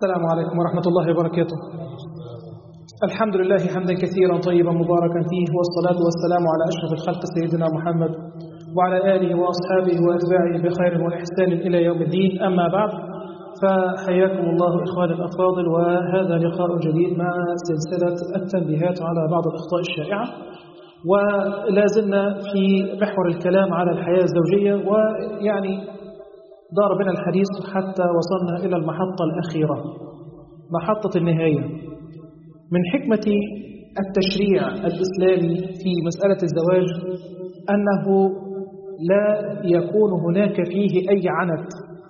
السلام عليكم ورحمة الله وبركاته الحمد لله حمدا كثيرا طيبا مباركا فيه والصلاة والسلام على أشرف الخلق سيدنا محمد وعلى آله وأصحابه وأتباعه بخير وإحسان إلى يوم الدين أما بعد فحياكم الله إخواني الأفاضل وهذا لقاء جديد مع سلسلة التنبيهات على بعض الأخطاء الشائعة ولا زلنا في محور الكلام على الحياة الزوجية ويعني دار بنا الحديث حتى وصلنا إلى المحطة الأخيرة محطة النهاية من حكمة التشريع الإسلامي في مسألة الزواج أنه لا يكون هناك فيه أي عنت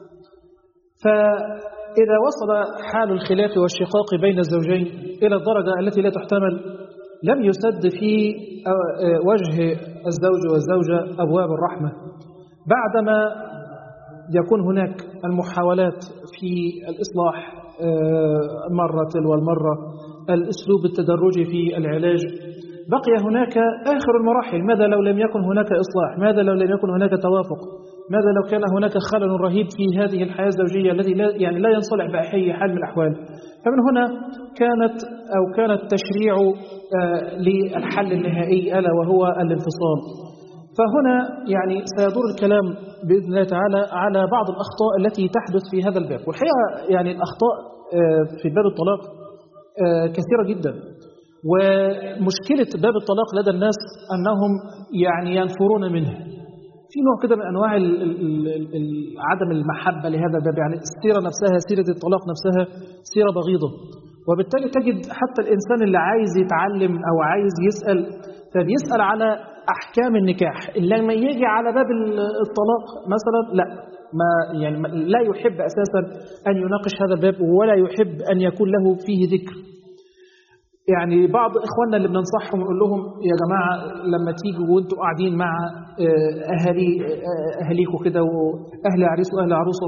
فإذا وصل حال الخلاف والشقاق بين الزوجين إلى الدرجة التي لا تحتمل لم يسد في وجه الزوج والزوجة أبواب الرحمة بعدما يكون هناك المحاولات في الإصلاح مرة تلو المرة الأسلوب التدرجي في العلاج بقي هناك آخر المراحل ماذا لو لم يكن هناك إصلاح ماذا لو لم يكن هناك توافق ماذا لو كان هناك خلل رهيب في هذه الحياة الزوجية الذي لا يعني لا ينصلح بأي حال من الأحوال فمن هنا كانت أو كان التشريع للحل النهائي ألا وهو الانفصال فهنا يعني سيدور الكلام بإذن الله تعالى على بعض الأخطاء التي تحدث في هذا الباب والحقيقة يعني الأخطاء في باب الطلاق كثيرة جدا ومشكلة باب الطلاق لدى الناس أنهم يعني ينفرون منه في نوع كده من أنواع ال ال ال عدم المحبة لهذا الباب يعني السيرة نفسها سيرة الطلاق نفسها سيرة بغيضة وبالتالي تجد حتى الإنسان اللي عايز يتعلم أو عايز يسأل فبيسأل على أحكام النكاح لما يجي على باب الطلاق مثلا لا ما يعني لا يحب أساسا أن يناقش هذا الباب ولا يحب أن يكون له فيه ذكر يعني بعض إخواننا اللي بننصحهم نقول لهم يا جماعة لما تيجوا وانتوا قاعدين مع أهالي أهاليكم كده وأهل عريس وأهل عروسة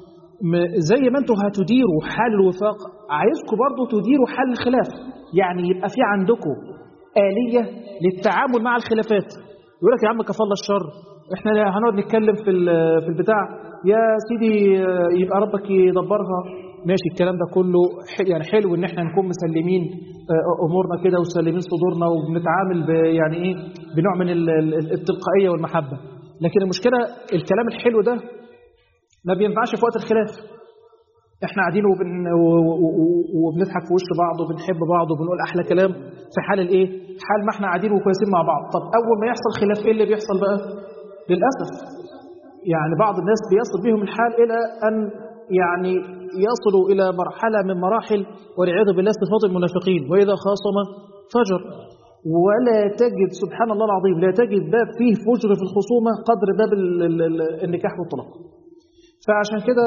زي ما انتوا هتديروا حال الوفاق عايزكم برضو تديروا حال الخلاف يعني يبقى في عندكم آلية للتعامل مع الخلافات يقول لك يا عم كفى الله الشر احنا هنقعد نتكلم في في البتاع يا سيدي يبقى ربك يدبرها ماشي الكلام ده كله يعني حلو ان احنا نكون مسلمين امورنا كده وسلمين صدورنا وبنتعامل يعني ايه بنوع من التلقائيه والمحبه لكن المشكله الكلام الحلو ده ما بينفعش في وقت الخلاف احنا قاعدين وبن وبنضحك في وش بعض وبنحب بعض وبنقول احلى كلام في حال الايه حال ما احنا قاعدين وكويسين مع بعض طب اول ما يحصل خلاف ايه اللي بيحصل بقى للاسف يعني بعض الناس بيصل بهم الحال الى ان يعني يصلوا الى مرحله من مراحل والعياذ بالله صفات المنافقين واذا خاصم فجر ولا تجد سبحان الله العظيم لا تجد باب فيه فجر في الخصومه قدر باب النكاح والطلاق فعشان كده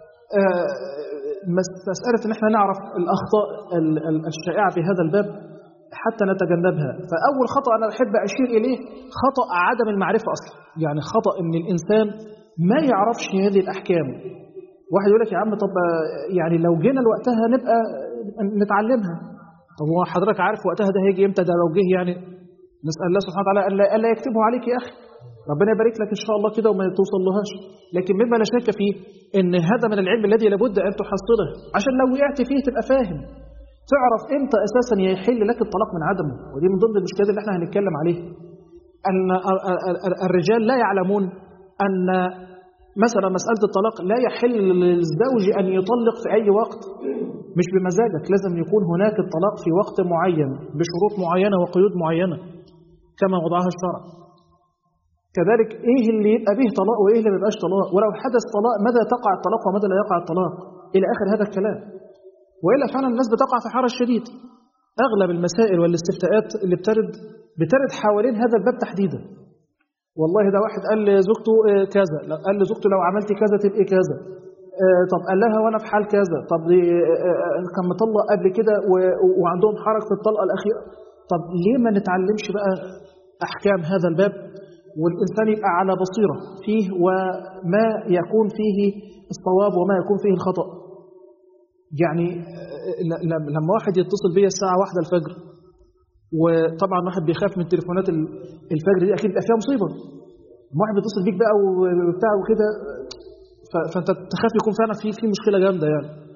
مسألة ان احنا نعرف الأخطاء الشائعة في هذا الباب حتى نتجنبها فأول خطأ أنا أحب أشير إليه خطأ عدم المعرفة أصلا يعني خطأ أن الإنسان ما يعرفش هذه الأحكام واحد يقول لك يا عم طب يعني لو جينا لوقتها نبقى نتعلمها طب هو حضرتك عارف وقتها ده هيجي امتى ده لو جه يعني نسأل الله سبحانه وتعالى ألا يكتبه عليك يا أخي ربنا يبارك لك إن شاء الله كده وما توصل لهاش لكن مما لا شك فيه إن هذا من العلم الذي لابد أن تحصله عشان لو وقعت فيه تبقى فاهم تعرف إمتى أساسا يحل لك الطلاق من عدمه ودي من ضمن المشكلات اللي احنا هنتكلم عليها أن الرجال لا يعلمون أن مثلا مسألة الطلاق لا يحل للزوج أن يطلق في أي وقت مش بمزاجك لازم يكون هناك الطلاق في وقت معين بشروط معينة وقيود معينة كما وضعها الشرع كذلك ايه اللي يبقى به طلاق وايه اللي ما يبقاش طلاق ولو حدث طلاق ماذا تقع الطلاق وماذا لا يقع الطلاق الى اخر هذا الكلام والا فعلا الناس بتقع في حرج شديد اغلب المسائل والاستفتاءات اللي بترد بترد حوالين هذا الباب تحديدا والله ده واحد قال لزوجته كذا قال لزوجته لو عملتي كذا تبقي كذا طب قال لها وانا في حال كذا طب كان مطلق قبل كده وعندهم حرج في الطلقه الاخيره طب ليه ما نتعلمش بقى احكام هذا الباب والإنسان يبقى على بصيرة فيه وما يكون فيه الصواب وما يكون فيه الخطأ يعني لما واحد يتصل بي الساعة واحدة الفجر وطبعا واحد بيخاف من تليفونات الفجر دي أكيد بيبقى فيها مصيبة واحد بيتصل بيك بقى وبتاع وكده فانت تخاف يكون فعلا في في مشكله جامده يعني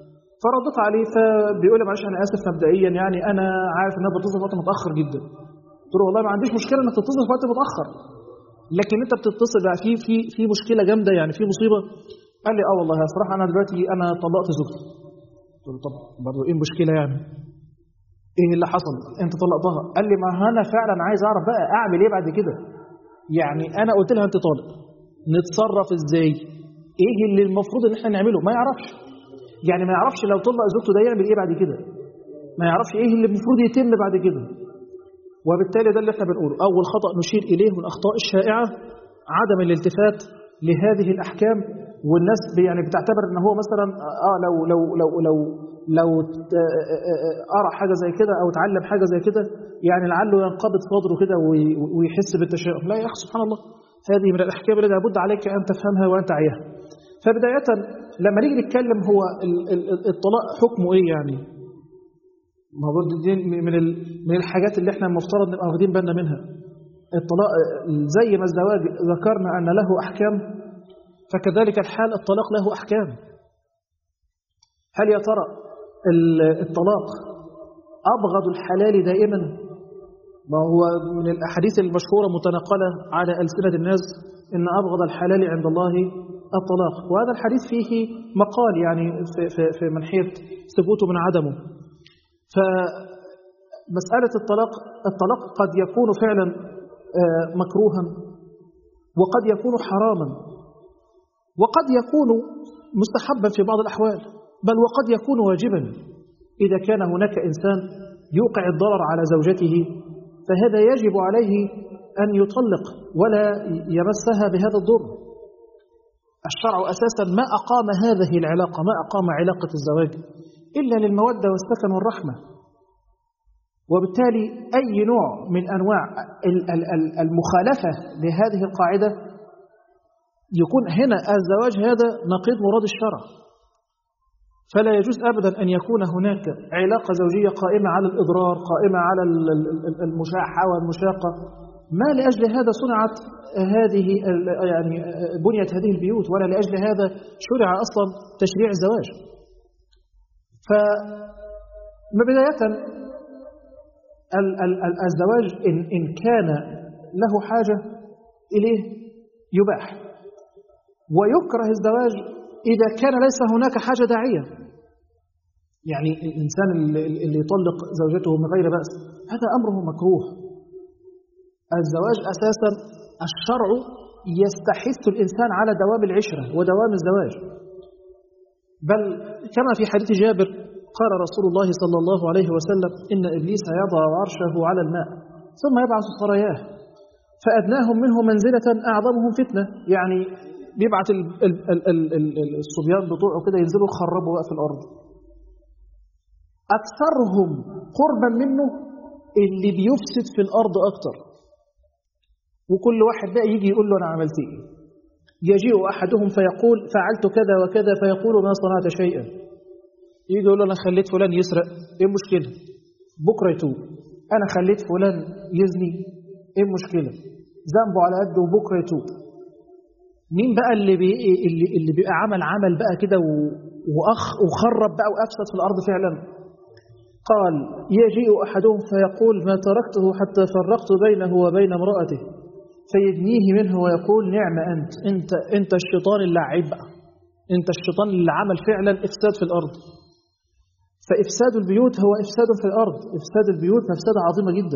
فردت عليه فبيقول لي معلش انا اسف مبدئيا يعني انا عارف ان انا بتصل في وقت متاخر جدا قلت له والله ما عنديش مشكله انك تتصل في وقت متاخر لكن انت بتتصل بقى في في في مشكله جامده يعني في مصيبه قال لي اه والله صراحه انا دلوقتي انا طلقت زوجتي قلت له طب برضه ايه المشكله يعني ايه اللي حصل انت طلقتها قال لي ما انا فعلا عايز اعرف بقى اعمل ايه بعد كده يعني انا قلت لها انت طالق نتصرف ازاي ايه اللي المفروض ان احنا نعمله ما يعرفش يعني ما يعرفش لو طلق زوجته ده يعمل ايه بعد كده ما يعرفش ايه اللي المفروض يتم بعد كده وبالتالي ده اللي احنا بنقوله اول خطأ نشير اليه من الاخطاء الشائعه عدم الالتفات لهذه الاحكام والناس يعني بتعتبر ان هو مثلا اه لو لو لو لو لو قرا حاجه زي كده او اتعلم حاجه زي كده يعني لعله ينقبض صدره كده ويحس بالتشاؤم لا يا اخي سبحان الله هذه من الاحكام التي لابد عليك ان تفهمها وان تعيها فبدايه لما نيجي نتكلم هو الطلاق حكمه ايه يعني ما هو دي من من الحاجات اللي احنا المفترض نبقى واخدين بالنا منها الطلاق زي ما الزواج ذكرنا ان له احكام فكذلك الحال الطلاق له احكام هل يا ترى الطلاق ابغض الحلال دائما ما هو من الاحاديث المشهوره متناقله على السنه الناس ان ابغض الحلال عند الله الطلاق وهذا الحديث فيه مقال يعني في, في, في منحيه ثبوته من عدمه فمسألة الطلاق الطلاق قد يكون فعلا مكروها وقد يكون حراما وقد يكون مستحبا في بعض الأحوال بل وقد يكون واجبا إذا كان هناك إنسان يوقع الضرر على زوجته فهذا يجب عليه أن يطلق ولا يمسها بهذا الضر الشرع أساسا ما أقام هذه العلاقة ما أقام علاقة الزواج إلا للمودة والسكن والرحمة وبالتالي أي نوع من أنواع المخالفة لهذه القاعدة يكون هنا الزواج هذا نقيض مراد الشرع فلا يجوز أبدا أن يكون هناك علاقة زوجية قائمة على الإضرار قائمة على المشاحة والمشاقة ما لأجل هذا صنعت هذه يعني بنيت هذه البيوت ولا لأجل هذا شرع أصلا تشريع الزواج فبداية الزواج إن, إن كان له حاجة إليه يباح ويكره الزواج إذا كان ليس هناك حاجة داعية يعني الإنسان اللي يطلق زوجته من غير بأس هذا أمره مكروه الزواج أساسا الشرع يستحث الإنسان على دوام العشرة ودوام الزواج بل كما في حديث جابر قال رسول الله صلى الله عليه وسلم إن إبليس يضع عرشه على الماء ثم يبعث سراياه فأدناهم منه منزلة أعظمهم فتنة يعني بيبعت الصبيان بتوعه كده ينزلوا يخربوا بقى في الأرض أكثرهم قربا منه اللي بيفسد في الأرض أكتر وكل واحد بقى يجي يقول له أنا عملت إيه يجيء أحدهم فيقول فعلت كذا وكذا فيقول ما صنعت شيئا يجي يقول له أنا خليت فلان يسرق إيه المشكلة بكرة يتوب أنا خليت فلان يزني إيه المشكلة ذنبه على قده وبكرة يتوب مين بقى اللي بي اللي اللي بيبقى عمل عمل بقى كده وأخ وخرب بقى وأفسد في الأرض فعلا قال يجيء أحدهم فيقول ما تركته حتى فرقت بينه وبين امرأته فيدنيه منه ويقول نعم أنت أنت, أنت الشيطان اللعيب بقى أنت الشيطان اللي عمل فعلا إفساد في الأرض فإفساد البيوت هو إفساد في الأرض إفساد البيوت مفسدة عظيمة جدا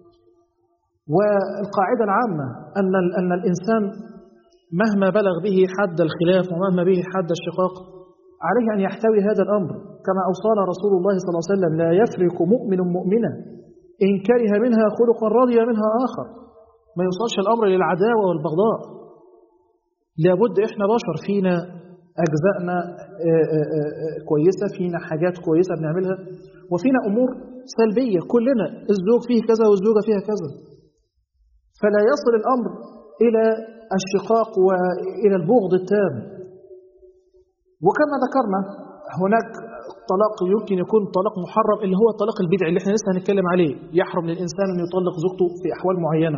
والقاعدة العامة أن, أن الإنسان مهما بلغ به حد الخلاف ومهما به حد الشقاق عليه أن يحتوي هذا الأمر كما أوصانا رسول الله صلى الله عليه وسلم لا يفرق مؤمن مؤمنا إن كره منها خلقا رضي منها آخر ما يوصلش الأمر للعداوة والبغضاء لابد إحنا بشر فينا أجزائنا كويسة فينا حاجات كويسة بنعملها وفينا أمور سلبية كلنا الزوج فيه كذا والزوجة فيها كذا فلا يصل الأمر إلى الشقاق وإلى البغض التام وكما ذكرنا هناك طلاق يمكن يكون طلاق محرم اللي هو الطلاق البدعي اللي احنا لسه هنتكلم عليه يحرم للإنسان أن يطلق زوجته في أحوال معينة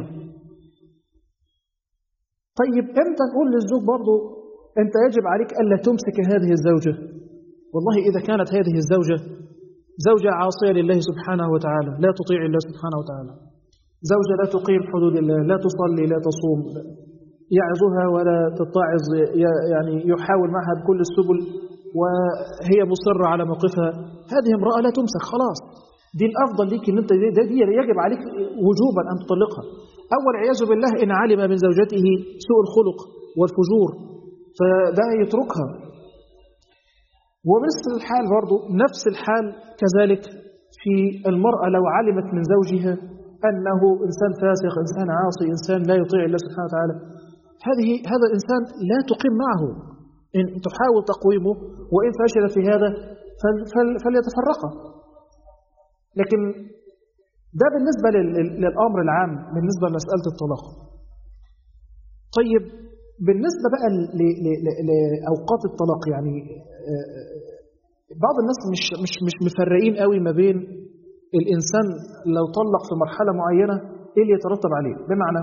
طيب امتى نقول للزوج برضه أنت يجب عليك ألا تمسك هذه الزوجة والله إذا كانت هذه الزوجة زوجة عاصية لله سبحانه وتعالى لا تطيع الله سبحانه وتعالى زوجة لا تقيم حدود الله لا تصلي لا تصوم يعظها ولا تتعظ يعني يحاول معها بكل السبل وهي مصرة على موقفها هذه امرأة لا تمسك خلاص دي الأفضل ليك إن أنت دي, دي يجب عليك وجوبا أن تطلقها أول عياذ بالله إن علم من زوجته سوء الخلق والفجور فده يتركها ونفس الحال برضو نفس الحال كذلك في المرأة لو علمت من زوجها أنه إنسان فاسق إنسان عاصي إنسان لا يطيع الله سبحانه وتعالى هذه هذا الإنسان لا تقيم معه إن تحاول تقويمه وإن فشل في هذا فل فل فليتفرقا لكن ده بالنسبة للأمر العام بالنسبة لمسألة الطلاق طيب بالنسبة بقى لأوقات الطلاق يعني بعض الناس مش مش مش مفرقين قوي ما بين الإنسان لو طلق في مرحلة معينة إيه اللي يترتب عليه بمعنى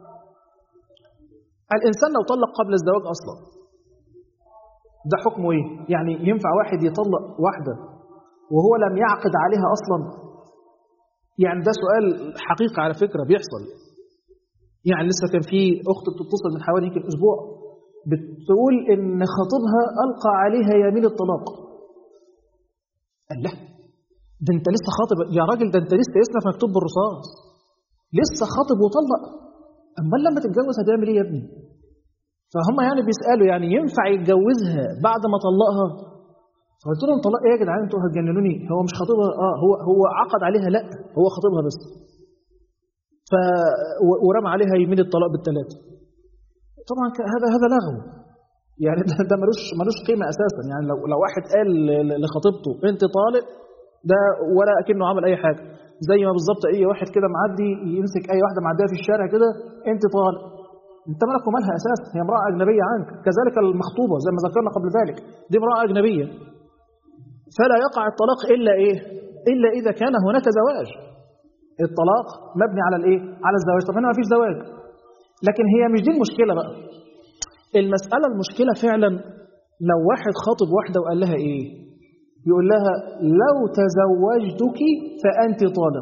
الإنسان لو طلق قبل الزواج أصلا ده حكمه إيه يعني ينفع واحد يطلق واحدة وهو لم يعقد عليها أصلا يعني ده سؤال حقيقة على فكرة بيحصل يعني لسه كان في أخت بتتصل من حوالي يمكن أسبوع بتقول إن خطيبها ألقى عليها يمين الطلاق قال لا ده أنت لسه خاطب يا راجل ده أنت لسه اسمك مكتوب بالرصاص لسه خاطب وطلق أما لما تتجوز هتعمل إيه يا ابني فهم يعني بيسألوا يعني ينفع يتجوزها بعد ما طلقها فقلت لهم طلاق ايه يا جدعان انتوا هتجننوني هو مش خطيبها اه هو هو عقد عليها لا هو خطيبها بس ف ورمى عليها يمين الطلاق بالثلاثه طبعا هذا هذا لغو يعني ده, ده ملوش ملوش قيمه اساسا يعني لو لو واحد قال لخطيبته انت طالق ده ولا اكنه عمل اي حاجه زي ما بالظبط اي واحد كده معدي يمسك اي واحده معديه في الشارع كده انت طالق انت مالك ومالها اساسا هي امراه اجنبيه عنك كذلك المخطوبه زي ما ذكرنا قبل ذلك دي امراه اجنبيه فلا يقع الطلاق إلا إيه إلا إذا كان هناك زواج الطلاق مبني على الإيه على الزواج طب هنا ما فيش زواج لكن هي مش دي المشكلة بقى المسألة المشكلة فعلا لو واحد خاطب واحدة وقال لها إيه يقول لها لو تزوجتك فأنت طالق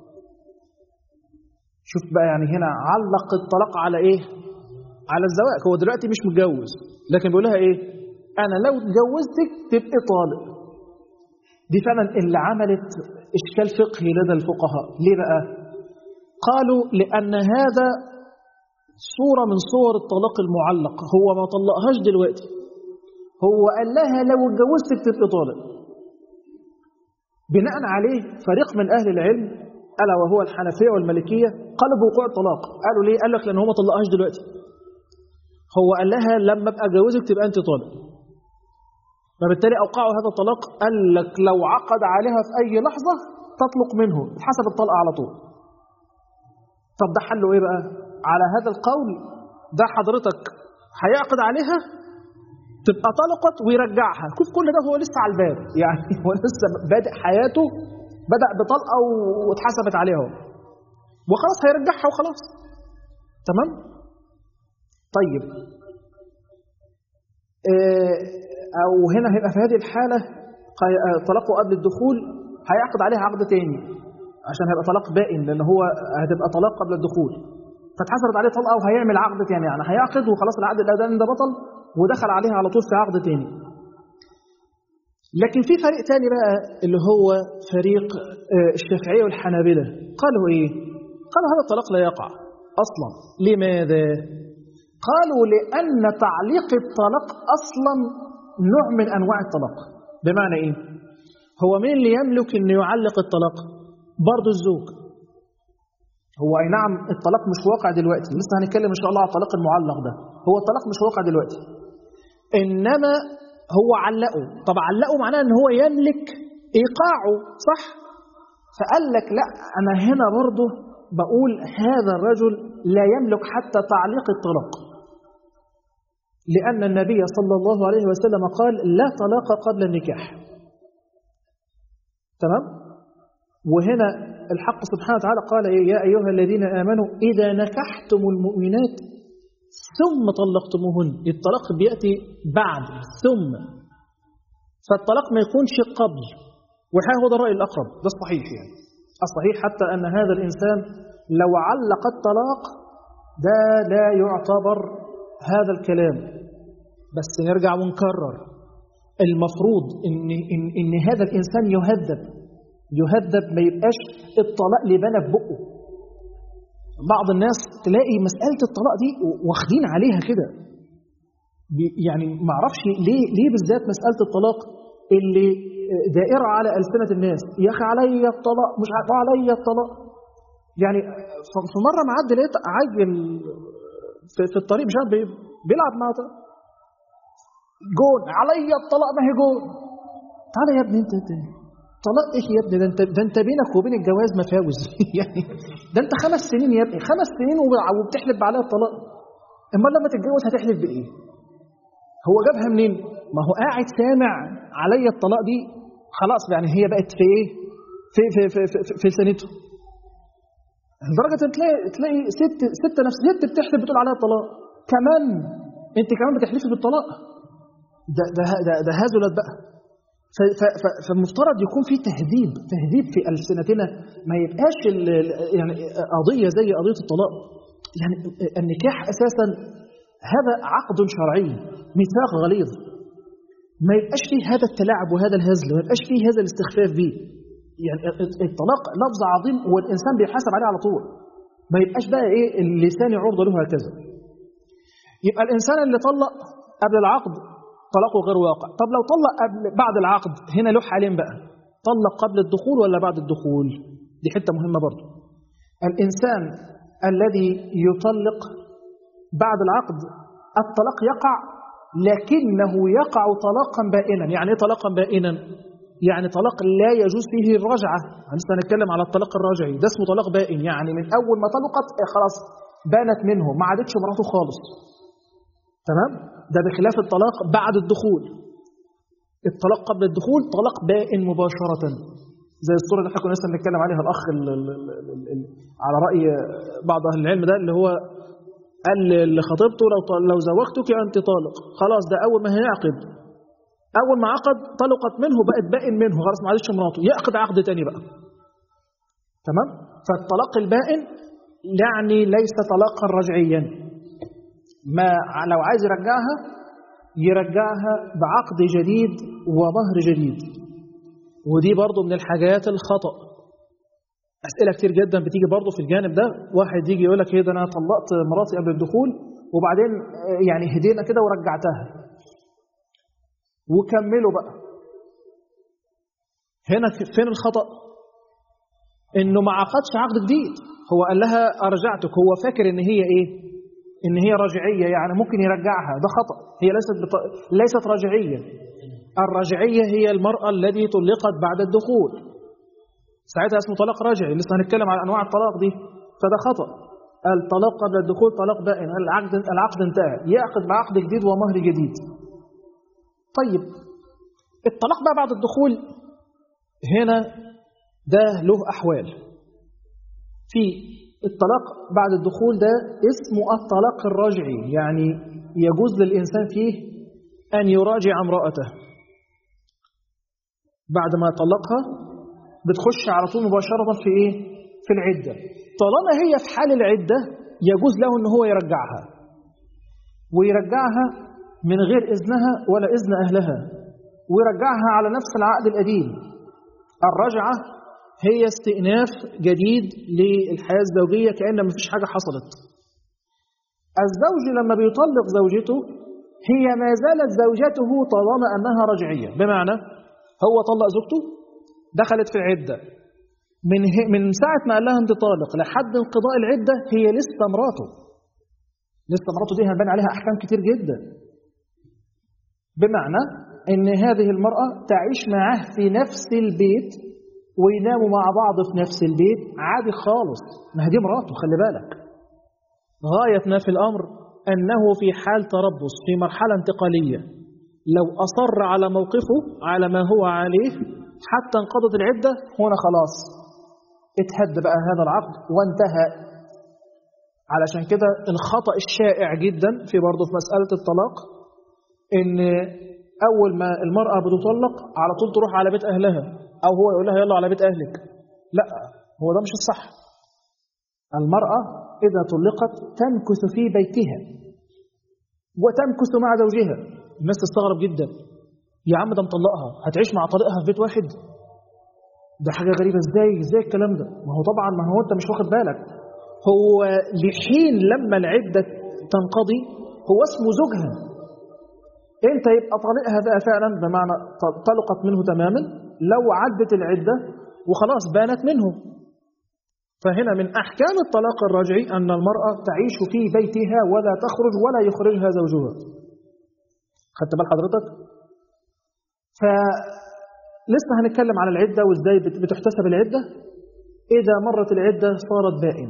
شوف بقى يعني هنا علق الطلاق على إيه على الزواج هو دلوقتي مش متجوز لكن بيقول لها إيه أنا لو اتجوزتك تبقى طالق دي فعلا اللي عملت إشكال فقهي لدى الفقهاء ليه بقى؟ قالوا لأن هذا صورة من صور الطلاق المعلق هو ما طلقهاش دلوقتي هو قال لها لو اتجوزتك تبقى طالق بناء عليه فريق من أهل العلم ألا وهو الحنفية والمالكية قالوا بوقوع الطلاق قالوا ليه؟ قال لك لأن هو ما طلقهاش دلوقتي هو قال لها لما ابقى اتجوزك تبقى أنت طالق فبالتالي أوقعوا هذا الطلاق قال لك لو عقد عليها في أي لحظة تطلق منه حسب الطلقة على طول طب ده حله إيه بقى على هذا القول ده حضرتك هيعقد عليها تبقى طلقت ويرجعها شوف كل ده هو لسه على الباب يعني هو لسه بادئ حياته بدأ بطلقة واتحسبت عليها وخلاص هيرجعها وخلاص تمام طيب إيه أو هنا هيبقى في هذه الحالة طلاقه قبل الدخول هيعقد عليها عقد تاني عشان هيبقى طلاق بائن لأن هو هتبقى طلاق قبل الدخول فاتحسبت عليه طلقة وهيعمل عقد تاني يعني هيعقد وخلاص العقد الأولاني ده بطل ودخل عليها على طول في عقد تاني لكن في فريق تاني بقى اللي هو فريق الشافعية والحنابلة قالوا إيه؟ قالوا هذا الطلاق لا يقع أصلا لماذا؟ قالوا لأن تعليق الطلاق أصلا نوع من أنواع الطلاق بمعنى إيه؟ هو مين اللي يملك أن يعلق الطلاق؟ برضه الزوج هو أي نعم الطلاق مش واقع دلوقتي لسه هنتكلم إن شاء الله على الطلاق المعلق ده هو الطلاق مش واقع دلوقتي إنما هو علقه طب علقه معناه أن هو يملك إيقاعه صح؟ فقال لك لا أنا هنا برضه بقول هذا الرجل لا يملك حتى تعليق الطلاق لأن النبي صلى الله عليه وسلم قال لا طلاق قبل النكاح تمام وهنا الحق سبحانه وتعالى قال يا أيها الذين آمنوا إذا نكحتم المؤمنات ثم طلقتموهن الطلاق بيأتي بعد ثم فالطلاق ما يكونش قبل والحقيقة هو ده الرأي الأقرب ده الصحيح يعني الصحيح حتى أن هذا الإنسان لو علق الطلاق ده لا يعتبر هذا الكلام بس نرجع ونكرر المفروض إن, إن, إن هذا الإنسان يهذب يهذب ما يبقاش الطلاق لبنى في بقه بعض الناس تلاقي مسألة الطلاق دي واخدين عليها كده يعني ما اعرفش ليه ليه بالذات مسألة الطلاق اللي دائرة على ألسنة الناس يا أخي عليا الطلاق مش عليا الطلاق يعني في مرة معدي لقيت عجل في, في الطريق مش عارف بيلعب مع جون عليا الطلاق ما هي جون تعالى يا ابني انت طلاق ايه يا ابني ده انت ده انت بينك وبين الجواز مفاوز يعني ده انت خمس سنين يا ابني خمس سنين وبتحلف عليها الطلاق اما لما تتجوز هتحلف بايه هو جابها منين ما هو قاعد سامع عليا الطلاق دي خلاص يعني هي بقت في ايه في في في في, في, في سنته لدرجه تلاقي تلاقي ست ست نفس ست بتحلف بتقول عليها الطلاق كمان انت كمان بتحلفي بالطلاق ده ده ده, ده هزلت بقى فالمفترض يكون في تهذيب تهذيب في ألسنتنا ما يبقاش يعني قضية زي قضية الطلاق يعني النكاح أساسا هذا عقد شرعي ميثاق غليظ ما يبقاش فيه هذا التلاعب وهذا الهزل ما يبقاش فيه هذا الاستخفاف به يعني الطلاق لفظ عظيم والإنسان بيحاسب عليه على طول ما يبقاش بقى إيه اللسان عرضة له هكذا يبقى الإنسان اللي طلق قبل العقد طلاقه غير واقع طب لو طلق قبل بعد العقد هنا له حالين بقى طلق قبل الدخول ولا بعد الدخول دي حتة مهمة برضو الإنسان الذي يطلق بعد العقد الطلاق يقع لكنه يقع طلاقا بائنا يعني ايه طلاقا بائنا يعني طلاق لا يجوز فيه الرجعة لسه هنتكلم على الطلاق الراجعي ده اسمه طلاق بائن يعني من أول ما طلقت خلاص بانت منه ما عادتش مراته خالص تمام ده بخلاف الطلاق بعد الدخول الطلاق قبل الدخول طلاق بائن مباشرة زي الصورة اللي احنا كنا لسه بنتكلم عليها الأخ ال ال ال ال على رأي بعض أهل العلم ده اللي هو قال لخطيبته لو لو زوجتك أنت طالق خلاص ده أول ما هيعقد أول ما عقد طلقت منه بقت بائن منه خلاص ما عادش مراته يعقد عقد تاني بقى تمام فالطلاق البائن يعني ليس طلاقا رجعيا ما لو عايز يرجعها يرجعها بعقد جديد ومهر جديد ودي برضو من الحاجات الخطأ أسئلة كتير جدا بتيجي برضو في الجانب ده واحد يجي يقول لك ايه ده أنا طلقت مراتي قبل الدخول وبعدين يعني هدينا كده ورجعتها وكملوا بقى هنا فين الخطأ انه ما عقدش عقد جديد هو قال لها ارجعتك هو فاكر ان هي ايه ان هي رجعية يعني ممكن يرجعها ده خطأ هي ليست بط... ليست رجعية الرجعية هي المرأة التي طلقت بعد الدخول ساعتها اسمه طلاق رجعي لسه هنتكلم على انواع الطلاق دي فده خطأ الطلاق قبل الدخول طلاق بائن العقد العقد انتهى يعقد بعقد جديد ومهر جديد طيب الطلاق بقى بعد الدخول هنا ده له أحوال في الطلاق بعد الدخول ده اسمه الطلاق الرجعي يعني يجوز للإنسان فيه أن يراجع امرأته بعد ما طلقها بتخش على طول مباشرة في إيه؟ في العدة طالما هي في حال العدة يجوز له أن هو يرجعها ويرجعها من غير إذنها ولا إذن أهلها ويرجعها على نفس العقد القديم الرجعة هي استئناف جديد للحياة الزوجية كأن ما فيش حاجة حصلت الزوج لما بيطلق زوجته هي ما زالت زوجته طالما أنها رجعية بمعنى هو طلق زوجته دخلت في العدة من, من ساعة ما قال لها انت طالق لحد انقضاء العدة هي لسه مراته لسه مراته دي هنبان عليها أحكام كتير جدا بمعنى ان هذه المرأة تعيش معه في نفس البيت ويناموا مع بعض في نفس البيت عادي خالص ما دي مراته خلي بالك غاية ما في الأمر أنه في حال تربص في مرحلة انتقالية لو أصر على موقفه على ما هو عليه حتى انقضت العدة هنا خلاص اتهد بقى هذا العقد وانتهى علشان كده الخطأ الشائع جدا في برضه في مسألة الطلاق ان أول ما المرأة بتطلق على طول تروح على بيت أهلها أو هو يقول لها يلا على بيت أهلك لا هو ده مش الصح المرأة إذا طلقت تمكث في بيتها وتمكث مع زوجها الناس تستغرب جدا يا عم ده مطلقها هتعيش مع طليقها في بيت واحد ده حاجة غريبة ازاي ازاي الكلام ده ما هو طبعا ما هو انت مش واخد بالك هو لحين لما العدة تنقضي هو اسمه زوجها انت يبقى طليقها بقى فعلا بمعنى طلقت منه تماما لو عدت العدة وخلاص بانت منه فهنا من أحكام الطلاق الرجعي أن المرأة تعيش في بيتها ولا تخرج ولا يخرجها زوجها خدت بال حضرتك فلسه هنتكلم على العدة وازاي بتحتسب العدة إذا مرت العدة صارت بائن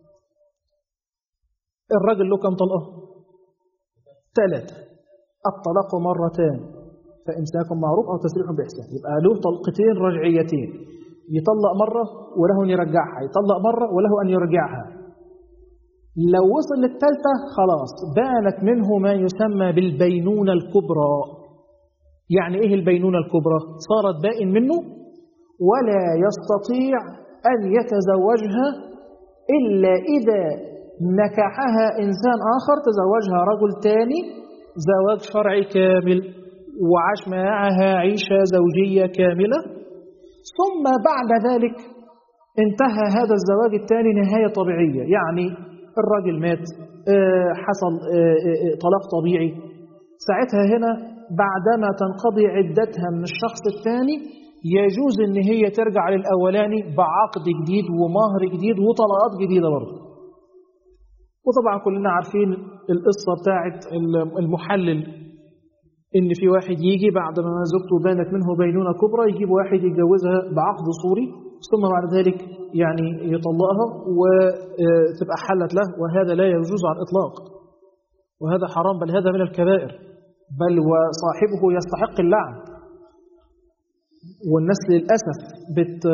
الرجل له كم طلقة ثلاثة الطلاق مرتان فإمساك معروف أو تسريح بإحسان يبقى له طلقتين رجعيتين يطلق مرة وله أن يرجعها يطلق مرة وله أن يرجعها لو وصل للثالثة خلاص بانت منه ما يسمى بالبينونة الكبرى يعني إيه البينونة الكبرى صارت بائن منه ولا يستطيع أن يتزوجها إلا إذا نكحها إنسان آخر تزوجها رجل تاني زواج شرعي كامل وعاش معها عيشة زوجية كاملة ثم بعد ذلك انتهى هذا الزواج الثاني نهاية طبيعية يعني الراجل مات حصل طلاق طبيعي ساعتها هنا بعدما تنقضي عدتها من الشخص الثاني يجوز ان هي ترجع للأولاني بعقد جديد ومهر جديد وطلقات جديدة برضه وطبعا كلنا عارفين القصة بتاعت المحلل ان في واحد يجي بعد ما زوجته بانت منه بينونة كبرى يجيب واحد يتجوزها بعقد صوري ثم بعد ذلك يعني يطلقها وتبقى حلت له وهذا لا يجوز على الإطلاق وهذا حرام بل هذا من الكبائر بل وصاحبه يستحق اللعن والناس للأسف بت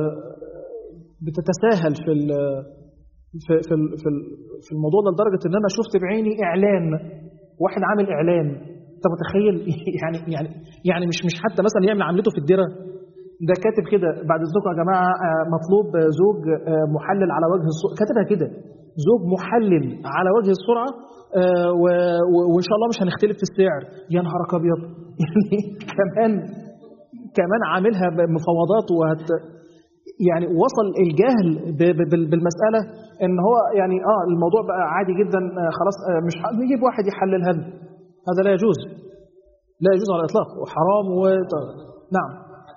بتتساهل في في في في الموضوع ده لدرجة ان انا شفت بعيني اعلان واحد عامل اعلان انت متخيل يعني يعني يعني مش مش حتى مثلا يعمل عملته في الدره ده كاتب كده بعد اذنكم يا جماعه مطلوب زوج محلل على وجه السرعه كاتبها كده زوج محلل على وجه السرعه وان شاء الله مش هنختلف في السعر يا نهارك ابيض يعني كمان كمان عاملها مفاوضات وهت يعني وصل الجهل بالمساله ان هو يعني اه الموضوع بقى عادي جدا خلاص مش نجيب واحد يحللها هذا لا يجوز لا يجوز على الاطلاق وحرام و نعم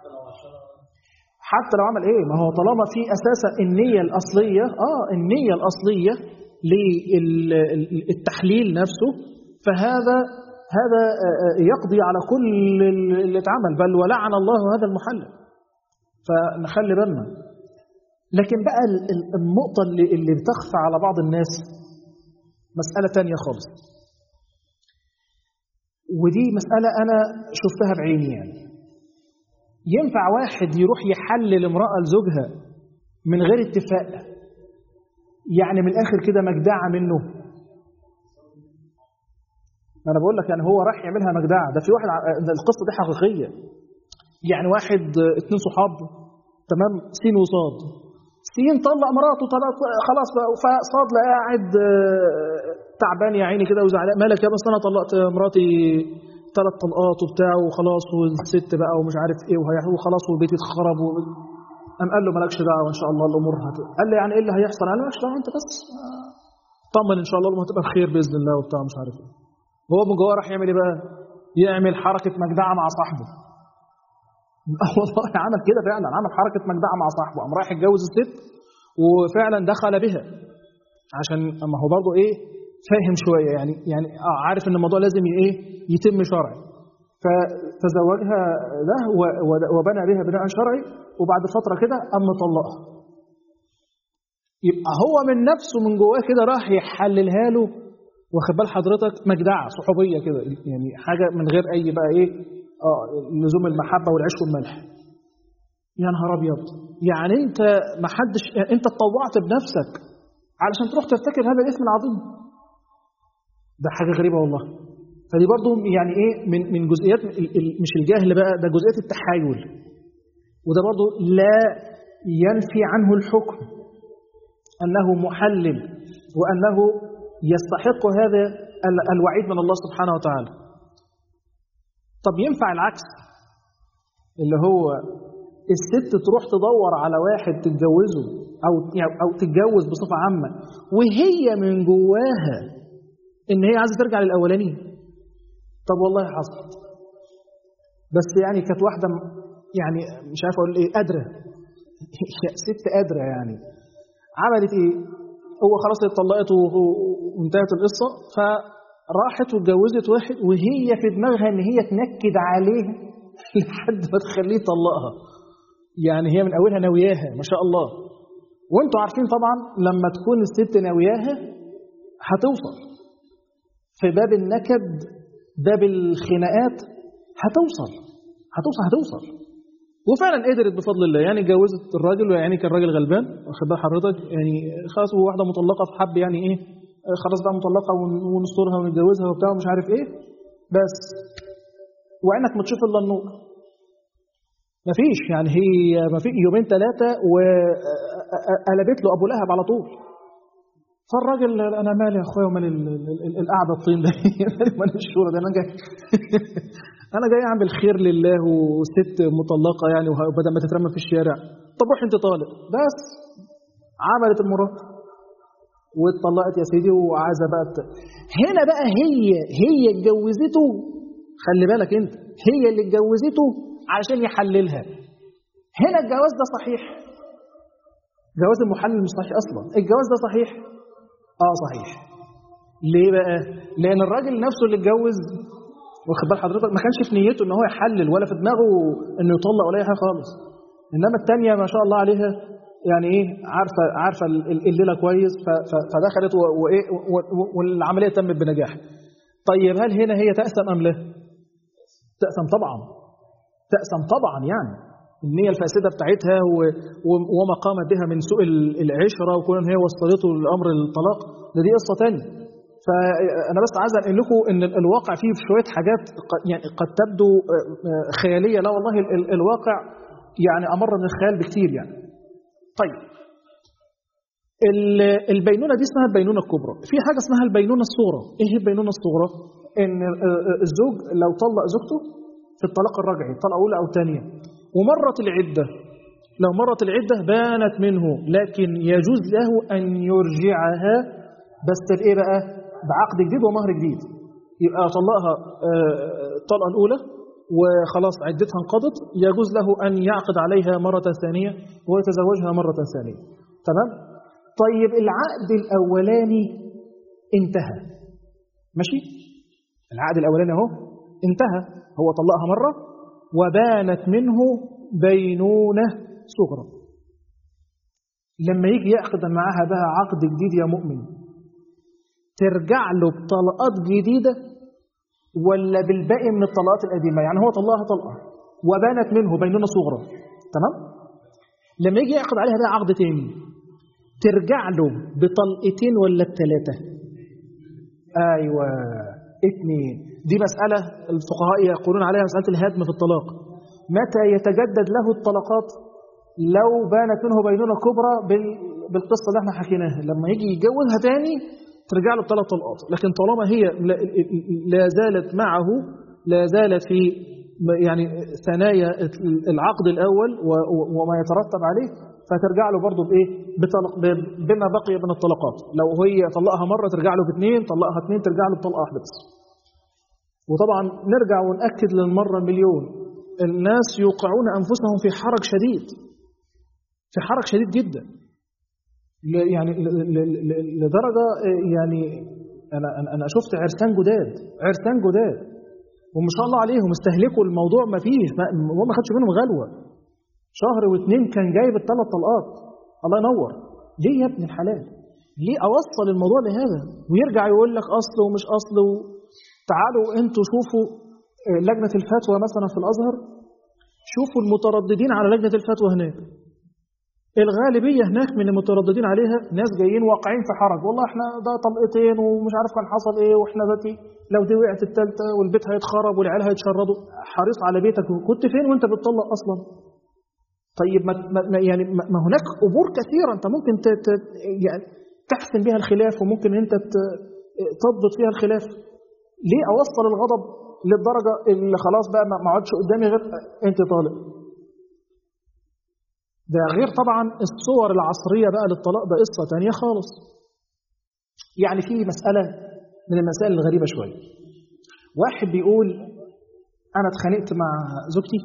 حتى لو عمل ايه ما هو طالما في اساسا النيه الاصليه اه النيه الاصليه للتحليل نفسه فهذا هذا يقضي على كل اللي اتعمل بل ولعن الله هذا المحلل فنخلي بالنا لكن بقى النقطة اللي, اللي بتخفى على بعض الناس مسألة تانية خالص ودي مسألة أنا شفتها بعيني يعني ينفع واحد يروح يحلل امرأة لزوجها من غير اتفاق يعني من الآخر كده مجدعة منه أنا بقول لك يعني هو راح يعملها مجدعة ده في واحد القصة دي حقيقية يعني واحد اتنين صحاب تمام سين وصاد سين طلق مراته طلق خلاص فصاد لقى قاعد تعبان يا عيني كده وزعلان مالك يا بس انا طلقت مراتي ثلاث طلقات وبتاع وخلاص والست بقى ومش عارف ايه وخلاص والبيت اتخرب و... قام قال له مالكش دعوه ان شاء الله الامور هت... قال له يعني ايه اللي هيحصل؟ قال له مالكش دعوه انت بس طمن ان شاء الله الامور هتبقى بخير باذن الله وبتاع مش عارف ايه هو من جوه راح يعمل ايه بقى؟ يعمل حركه مجدعه مع صاحبه والله عمل كده فعلا عمل حركة مجدعة مع صاحبه قام رايح يتجوز الست وفعلا دخل بها عشان اما هو برضه ايه فاهم شوية يعني يعني اه عارف ان الموضوع لازم ايه يتم شرعي فتزوجها له وبنى بها بناء شرعي وبعد فترة كده قام مطلقها يبقى هو من نفسه من جواه كده راح يحللها له واخد بال حضرتك مجدعة صحوبية كده يعني حاجة من غير أي بقى إيه اه لزوم المحبة والعيش والملح يا نهار ابيض يعني انت ما حدش يعني انت اتطوعت بنفسك علشان تروح ترتكب هذا الاسم العظيم ده حاجة غريبة والله فدي برضو يعني ايه من من جزئيات مش الجهل بقى ده جزئيات التحايل وده برضو لا ينفي عنه الحكم أنه محلل وأنه يستحق هذا الوعيد من الله سبحانه وتعالى طب ينفع العكس اللي هو الست تروح تدور على واحد تتجوزه أو, أو تتجوز بصفة عامة وهي من جواها إن هي عايزة ترجع للأولاني طب والله حصلت بس يعني كانت واحدة يعني مش عارف أقول إيه قادرة ست قادرة يعني عملت إيه هو خلاص اتطلقت وانتهت القصة فراحت واتجوزت واحد وهي في دماغها ان هي تنكد عليه لحد ما تخليه يطلقها يعني هي من اولها ناوياها ما شاء الله وانتوا عارفين طبعا لما تكون الست ناوياها هتوصل في باب النكد باب الخناقات هتوصل هتوصل هتوصل وفعلا قدرت بفضل الله يعني اتجوزت الراجل يعني كان راجل غلبان واخد بال حضرتك يعني خلاص واحده مطلقه في حب يعني ايه خلاص بقى مطلقه ونسترها ونتجوزها وبتاع ومش عارف ايه بس وعينك ما تشوف الا النور مفيش يعني هي ما في يومين ثلاثه وقلبت له ابو لهب على طول فالراجل انا مالي يا اخويا ومال القعده الطين ده مال الشوره ده انا جاي انا جاي اعمل خير لله وست مطلقه يعني وبدل ما تترمى في الشارع طب روح انت طالق بس عملت المراه واتطلقت يا سيدي وعايزه بقى هنا بقى هي هي اتجوزته خلي بالك انت هي اللي اتجوزته عشان يحللها هنا الجواز ده صحيح جواز المحلل مش صحيح اصلا الجواز ده صحيح اه صحيح ليه بقى لان الراجل نفسه اللي اتجوز واخد بال حضرتك ما كانش في نيته ان هو يحلل ولا في دماغه انه يطلق ولا اي حاجه خالص انما الثانيه ما شاء الله عليها يعني ايه عارفه عارفه الليله كويس فدخلت وايه والعمليه تمت بنجاح طيب هل هنا هي تأسم ام لا تأسم طبعا تأسم طبعا يعني النية الفاسدة بتاعتها وما قامت بها من سوء العشرة وكون هي وصلته لأمر الطلاق ده دي قصة تانية فأنا بس عايز أقول لكم إن الواقع فيه شوية حاجات يعني قد تبدو خيالية لا والله الواقع يعني أمر من الخيال بكتير يعني طيب البينونة دي اسمها البينونة الكبرى في حاجة اسمها البينونة الصغرى ايه البينونة الصغرى ان الزوج لو طلق زوجته في الطلاق الرجعي طلقة أولى أو ثانية ومرت العدة لو مرت العدة بانت منه لكن يجوز له أن يرجعها بس بإيه بقى بعقد جديد ومهر جديد يبقى طلقها الطلقة الأولى وخلاص عدتها انقضت يجوز له أن يعقد عليها مرة ثانية ويتزوجها مرة ثانية تمام؟ طيب العقد الأولاني انتهى ماشي؟ العقد الأولاني اهو انتهى هو طلقها مرة وبانت منه بينونة صغرى لما يجي يأخذ معاها بقى عقد جديد يا مؤمن ترجع له بطلقات جديدة ولا بالباقي من الطلقات القديمة يعني هو طلقها طلقة وبانت منه بينونة صغرى تمام لما يجي يأخذ عليها بقى عقد تاني ترجع له بطلقتين ولا بثلاثة أيوة اثنين دي مسألة الفقهاء يقولون عليها مسألة الهدم في الطلاق متى يتجدد له الطلقات لو بانت منه بينونة كبرى بالقصة اللي احنا حكيناها لما يجي يتجوزها تاني ترجع له بثلاث طلقات لكن طالما هي لا زالت معه لا زالت في يعني ثنايا العقد الأول وما يترتب عليه فترجع له برضه بايه بطلق بما بقي من الطلقات لو هي طلقها مره ترجع له باثنين طلقها اثنين ترجع له بطلقه واحده بس وطبعا نرجع ونأكد للمره مليون الناس يوقعون انفسهم في حرج شديد في حرج شديد جدا يعني لدرجه يعني انا انا شفت عرسان جداد عرسان جداد وما شاء الله عليهم استهلكوا الموضوع ما فيه هو ما خدش منهم غلوه شهر واثنين كان جايب الثلاث طلقات الله ينور ليه يا ابن الحلال ليه اوصل الموضوع لهذا ويرجع يقول لك اصل ومش اصل و... تعالوا انتوا شوفوا لجنه الفتوى مثلا في الازهر شوفوا المترددين على لجنه الفتوى هناك الغالبية هناك من المترددين عليها ناس جايين واقعين في حرج والله احنا ده طلقتين ومش عارف كان حصل ايه واحنا دلوقتي لو دي وقعت الثالثه والبيت هيتخرب والعيال هيتشردوا حريص على بيتك كنت فين وانت بتطلق اصلا طيب ما ما يعني ما هناك امور كثيره انت ممكن ت ت يعني تحسن بها الخلاف وممكن انت تضبط فيها الخلاف ليه اوصل الغضب للدرجه اللي خلاص بقى ما عادش قدامي غير انت طالق ده غير طبعا الصور العصريه بقى للطلاق ده قصه ثانيه خالص يعني في مساله من المسائل الغريبه شويه واحد بيقول انا اتخانقت مع زوجتي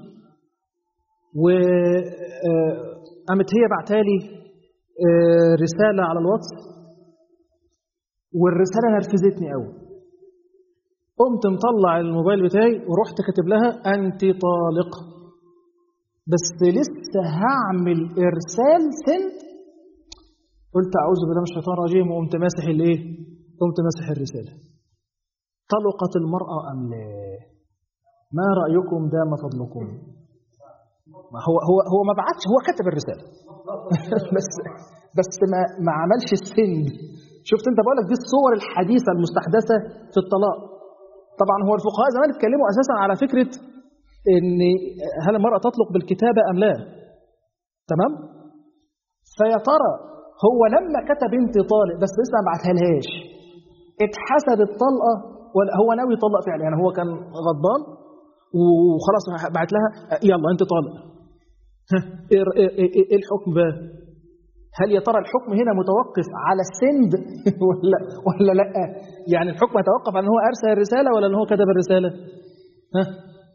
وقامت هي بعتالي رسالة على الواتس والرسالة نرفزتني قوي قمت مطلع الموبايل بتاعي ورحت كاتب لها أنت طالق بس لسه هعمل إرسال سند قلت أعوذ بالله من الشيطان الرجيم وقمت ماسح الإيه؟ قمت ماسح الرسالة طلقت المرأة أم لا؟ ما رأيكم دام فضلكم؟ ما هو هو هو ما بعتش هو كتب الرساله بس بس ما ما عملش السند شفت انت بقول لك دي الصور الحديثه المستحدثه في الطلاق طبعا هو الفقهاء زمان اتكلموا اساسا على فكره ان هل المراه تطلق بالكتابه ام لا تمام فيا ترى هو لما كتب انت طالق بس لسه ما بعتها لهاش اتحسب الطلقه ولا هو ناوي يطلق فعلا يعني هو كان غضبان وخلاص بعت لها يلا انت طالق ايه الحكم بقى هل يا ترى الحكم هنا متوقف على السند ولا ولا لا يعني الحكم يتوقف على ان هو ارسل الرساله ولا ان هو كتب الرساله ها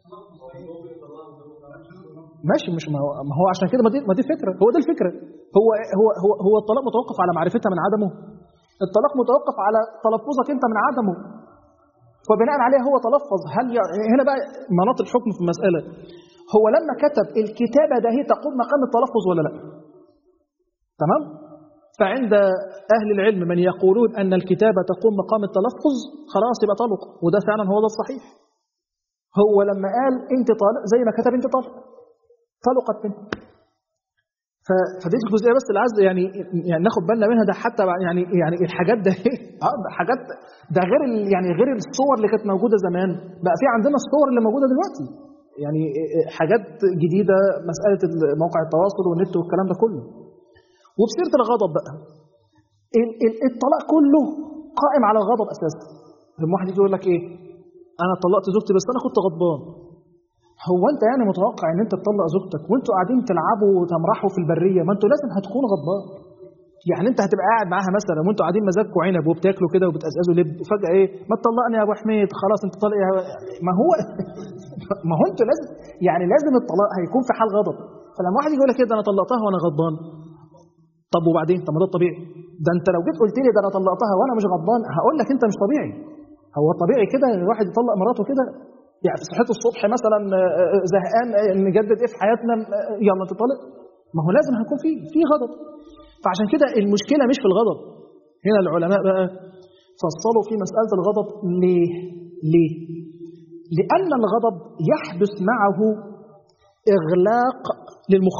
ماشي مش ما هو, ما هو عشان كده ما دي ما دي فكره هو ده الفكره هو هو هو هو الطلاق متوقف على معرفتها من عدمه الطلاق متوقف على تلفظك انت من عدمه وبناء عليه هو تلفظ هل ي... هنا بقى مناط الحكم في المساله هو لما كتب الكتابه ده هي تقوم مقام التلفظ ولا لا تمام فعند اهل العلم من يقولون ان الكتابه تقوم مقام التلفظ خلاص يبقى طلق وده فعلا هو ده الصحيح هو لما قال انت طالق زي ما كتب انت طالق طلقت منه فدي الجزئيه بس اللي عايز يعني يعني ناخد بالنا منها ده حتى يعني يعني الحاجات ده اه ده حاجات ده غير يعني غير الصور اللي كانت موجوده زمان بقى في عندنا الصور اللي موجوده دلوقتي يعني حاجات جديده مساله موقع التواصل والنت والكلام ده كله وبسيره الغضب بقى الطلاق كله قائم على الغضب اساسا لما واحد يجي يقول لك ايه انا طلقت زوجتي بس انا كنت غضبان هو انت يعني متوقع ان انت تطلق زوجتك وانتوا قاعدين تلعبوا وتمرحوا في البريه ما انتوا لازم هتكون غضبان يعني انت هتبقى قاعد معاها مثلا وانتوا قاعدين مزاجكم عنب وبتاكلوا كده وبتقزقزوا لب وفجاه ايه ما تطلقني يا ابو حميد خلاص انت طالق يا ما هو ما هو انتوا لازم يعني لازم الطلاق هيكون في حال غضب فلما واحد يقول لك كده انا طلقتها وانا غضبان طب وبعدين طب ما ده الطبيعي ده انت لو جيت قلت لي ده انا طلقتها وانا مش غضبان هقول لك انت مش طبيعي هو الطبيعي كده ان الواحد يطلق مراته كده يعني صحيت الصبح مثلا زهقان نجدد ايه في حياتنا يلا تطلق ما هو لازم هيكون في في غضب فعشان كده المشكله مش في الغضب هنا العلماء بقى فصلوا في مساله الغضب ليه ليه لان الغضب يحدث معه اغلاق للمخ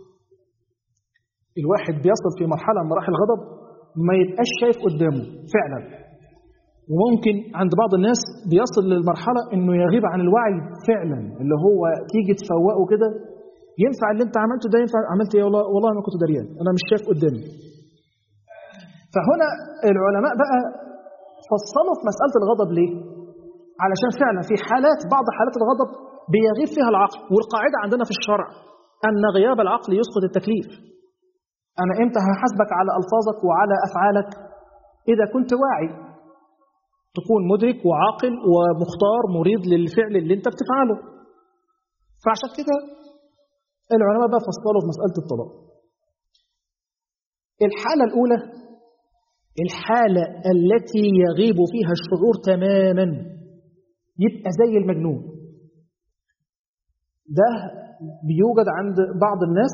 الواحد بيصل في مرحله من مراحل الغضب ما يبقاش شايف قدامه فعلا وممكن عند بعض الناس بيصل للمرحلة انه يغيب عن الوعي فعلا اللي هو تيجي تفوقه كده ينفع اللي انت عملته ده ينفع عملت ايه والله والله ما كنت دريان انا مش شايف قدامي فهنا العلماء بقى فصلوا في مسألة الغضب ليه علشان فعلا في حالات بعض حالات الغضب بيغيب فيها العقل والقاعدة عندنا في الشرع أن غياب العقل يسقط التكليف أنا إمتى هحاسبك على ألفاظك وعلى أفعالك إذا كنت واعي تكون مدرك وعاقل ومختار مريض للفعل اللي انت بتفعله فعشان كده العلماء بقى فصلوا في مسألة الطلاق الحالة الأولى الحالة التي يغيب فيها الشعور تماما يبقى زي المجنون ده بيوجد عند بعض الناس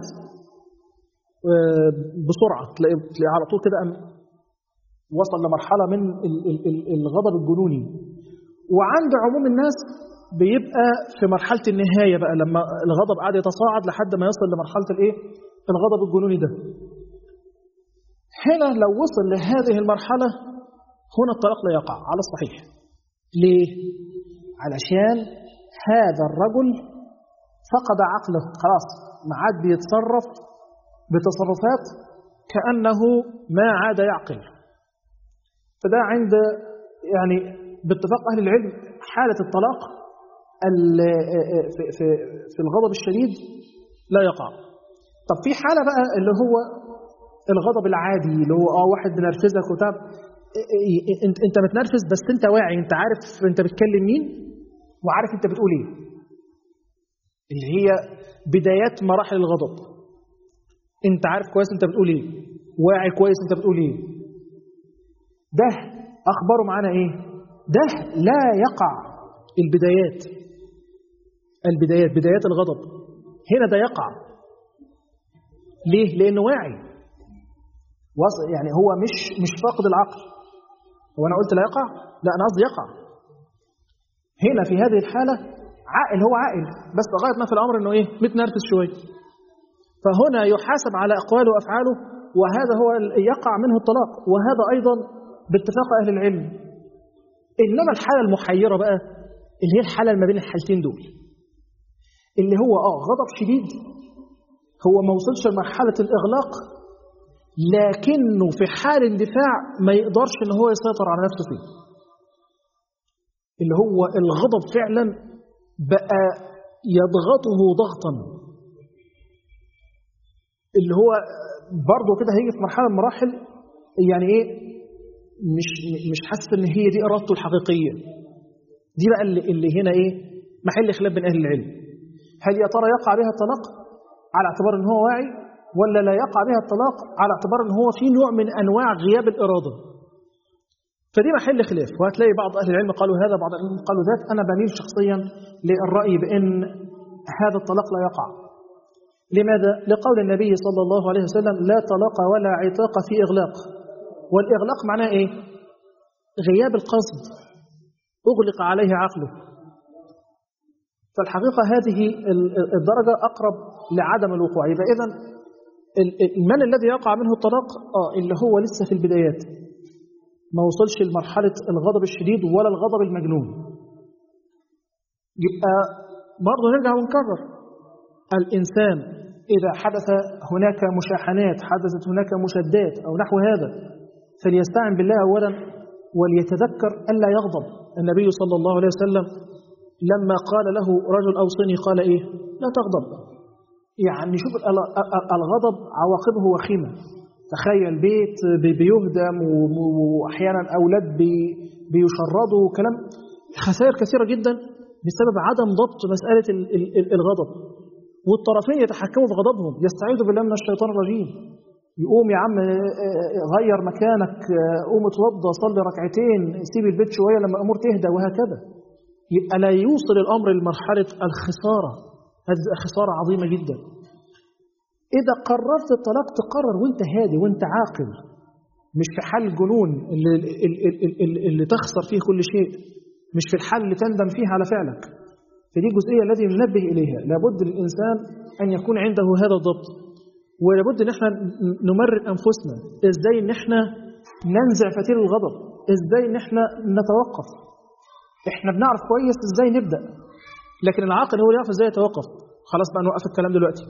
بسرعة تلاقي على طول كده وصل لمرحلة من الغضب الجنوني وعند عموم الناس بيبقى في مرحلة النهاية بقى لما الغضب قاعد يتصاعد لحد ما يصل لمرحلة الايه الغضب الجنوني ده هنا لو وصل لهذه المرحلة هنا الطلاق لا يقع على الصحيح ليه؟ علشان هذا الرجل فقد عقله خلاص ما عاد بيتصرف بتصرفات كأنه ما عاد يعقل فده عند يعني باتفاق أهل العلم حالة الطلاق في, في, في الغضب الشديد لا يقع طب في حالة بقى اللي هو الغضب العادي اللي هو اه واحد بنرفزك وتعب انت انت متنرفز بس انت واعي انت عارف انت بتكلم مين وعارف انت بتقول ايه اللي هي بدايات مراحل الغضب انت عارف كويس انت بتقول ايه واعي كويس انت بتقول ايه ده اخباره معانا ايه ده لا يقع البدايات البدايات بدايات الغضب هنا ده يقع ليه لانه واعي يعني هو مش مش فاقد العقل هو انا قلت لا يقع لا انا قصدي يقع هنا في هذه الحاله عاقل هو عاقل بس لغايه ما في الامر انه ايه متنرفز شويه فهنا يحاسب على اقواله وافعاله وهذا هو يقع منه الطلاق وهذا ايضا باتفاق اهل العلم انما الحاله المحيره بقى اللي هي الحاله ما بين الحالتين دول اللي هو اه غضب شديد هو ما وصلش لمرحله الاغلاق لكنه في حال اندفاع ما يقدرش ان هو يسيطر على نفسه فيه اللي هو الغضب فعلا بقى يضغطه ضغطا اللي هو برضه كده هيجي في مرحله من المراحل يعني ايه مش مش حاسس ان هي دي ارادته الحقيقيه دي بقى اللي, اللي هنا ايه محل خلاف بين اهل العلم هل يا ترى يقع بها الطلاق على اعتبار ان هو واعي ولا لا يقع بها الطلاق على اعتبار ان هو في نوع من انواع غياب الاراده فدي محل خلاف وهتلاقي بعض اهل العلم قالوا هذا بعض اهل العلم قالوا ذاك انا بميل شخصيا للراي بان هذا الطلاق لا يقع لماذا لقول النبي صلى الله عليه وسلم لا طلاق ولا عتاق في اغلاق والاغلاق معناه ايه غياب القصد اغلق عليه عقله فالحقيقه هذه الدرجه اقرب لعدم الوقوع يبقى اذا من الذي يقع منه الطلاق اه اللي هو لسه في البدايات ما وصلش لمرحلة الغضب الشديد ولا الغضب المجنون يبقى برضه نرجع ونكرر الإنسان إذا حدث هناك مشاحنات حدثت هناك مشدات أو نحو هذا فليستعن بالله أولا وليتذكر ألا يغضب النبي صلى الله عليه وسلم لما قال له رجل أوصني قال إيه لا تغضب يعني شوف الغضب عواقبه وخيمة تخيل بيت بيهدم واحيانا اولاد بيشردوا وكلام خسائر كثيره جدا بسبب عدم ضبط مساله الغضب والطرفين يتحكموا في غضبهم يستعيذوا بالله من الشيطان الرجيم يقوم يا عم غير مكانك قوم اتوضى صلي ركعتين سيب البيت شويه لما الامور تهدى وهكذا يبقى لا يوصل الامر لمرحله الخساره هذه خساره عظيمه جدا إذا قررت الطلاق تقرر وانت هادي وانت عاقل مش في حال الجنون اللي, اللي, اللي تخسر فيه كل شيء مش في الحال اللي تندم فيه على فعلك فدي الجزئية التي ننبه إليها لابد للإنسان أن يكون عنده هذا الضبط ولابد ان احنا نمرن انفسنا ازاي ان احنا ننزع فتيل الغضب ازاي ان احنا نتوقف احنا بنعرف كويس ازاي نبدا لكن العاقل هو اللي يعرف ازاي يتوقف خلاص بقى نوقف الكلام دلوقتي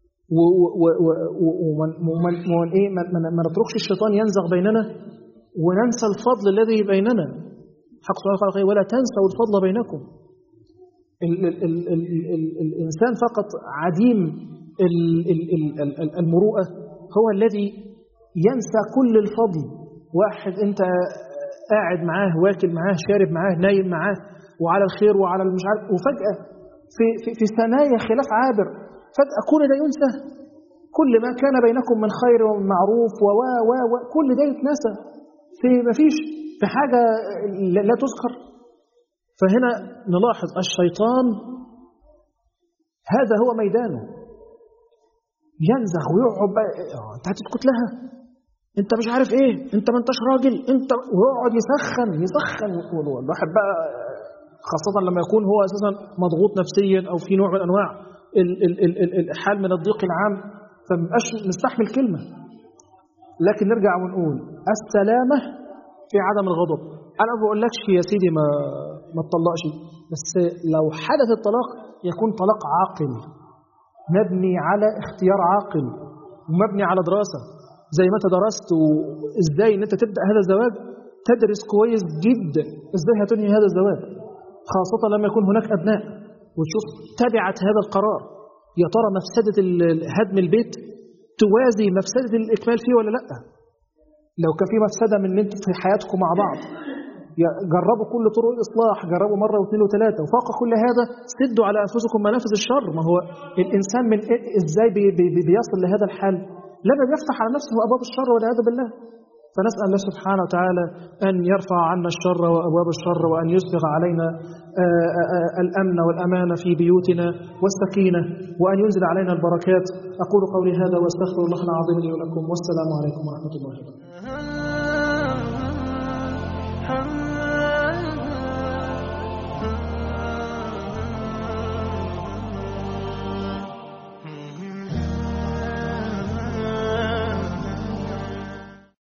ومن ايه ما نتركش الشيطان ينزغ بيننا وننسى الفضل الذي بيننا حق سبحانه وتعالى ولا تنسوا الفضل بينكم ال ال ال ال ال الانسان فقط عديم ال ال ال ال المروءه هو الذي ينسى كل الفضل واحد انت قاعد معاه واكل معاه شارب معاه نايم معاه وعلى الخير وعلى المش عارف وفجاه في في, في ثنايا خلاف عابر فجأة كل ده ينسى كل ما كان بينكم من خير ومعروف و و و كل ده يتنسى في ما فيش في حاجة لا تذكر فهنا نلاحظ الشيطان هذا هو ميدانه ينزغ ويقعد بقى انت هتسكت لها انت مش عارف ايه انت ما انتش راجل انت ويقعد يسخن يسخن الواحد بقى خاصة لما يكون هو اساسا مضغوط نفسيا او في نوع من انواع الحال من الضيق العام فمبقاش مستحمل كلمة لكن نرجع ونقول السلامة في عدم الغضب أنا ما بقولكش يا سيدي ما ما تطلقش بس لو حدث الطلاق يكون طلاق عاقل مبني على اختيار عاقل ومبني على دراسة زي ما انت درست وازاي ان انت تبدأ هذا الزواج تدرس كويس جدا ازاي هتنهي هذا الزواج خاصة لما يكون هناك أبناء وتشوف تبعت هذا القرار يا ترى مفسدة هدم البيت توازي مفسدة الإكمال فيه ولا لأ لو كان في مفسدة من ان انتوا في حياتكم مع بعض جربوا كل طرق الإصلاح جربوا مرة واثنين وثلاثة وفوق كل هذا سدوا على أنفسكم منافذ الشر ما هو الإنسان من إزاي بي بي بيصل لهذا الحال لما بيفتح على نفسه أبواب الشر والعياذ بالله فنسأل الله سبحانه وتعالى أن يرفع عنا الشر وأبواب الشر وأن يسبغ علينا الأمن والأمان في بيوتنا والسكينة وأن ينزل علينا البركات أقول قولي هذا واستغفر الله العظيم لي ولكم والسلام عليكم ورحمة الله وبركاته